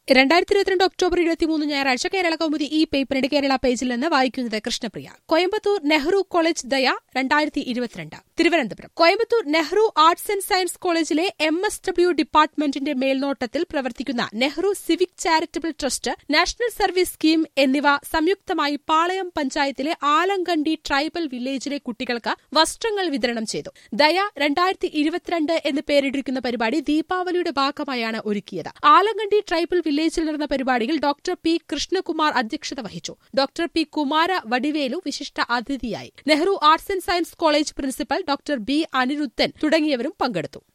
രണ്ടായിരത്തി ഇരുപത്തിരണ്ട് ഒക്ടോബർ ഇരുപത്തിമൂന്ന് ഞായറാഴ്ച കേരള കൗമുദി ഈ പേപ്പറിന്റെ കേരള പേജിൽ നിന്ന് വായിക്കുന്നത് കൃഷ്ണപ്രിയ കോയമ്പത്തൂർ നെഹ്റു കോളേജ് ദയ രണ്ടായിരത്തി ഇരുപത്തിരണ്ട് Thiruvananthapuram Coimbatore Nehru arts and science കോളേജിലെ എം എസ് ഡബ്ല്യു ഡിപ്പാർട്ട്മെന്റിന്റെ മേൽനോട്ടത്തിൽ പ്രവർത്തിക്കുന്ന Nehru civic charitable trust national service scheme എന്നിവ സംയുക്തമായി പാളയം പഞ്ചായത്തിലെ ആലങ്കണ്ടി ട്രൈബൽ വില്ലേജിലെ കുട്ടികൾക്ക് വസ്ത്രങ്ങൾ വിതരണം ചെയ്തു ദയ രണ്ടായിരത്തി ഇരുപത്തിരണ്ട് എന്ന് പേരിട്ടിരിക്കുന്ന പരിപാടി ദീപാവലിയുടെ ഭാഗമായാണ് ഒരുക്കിയത് ആലങ്കണ്ടി ട്രൈബൽ വില്ലേജിൽ നടന്ന പരിപാടിയിൽ ഡോക്ടർ പി കൃഷ്ണകുമാർ അധ്യക്ഷത വഹിച്ചു ഡോക്ടർ പി കുമാര വടിവേലു വിശിഷ്ട അതിഥിയായി Nehru arts and science college principal doctor B Aniruddhan തുടങ്ങിയവരും പങ്കെടുത്തു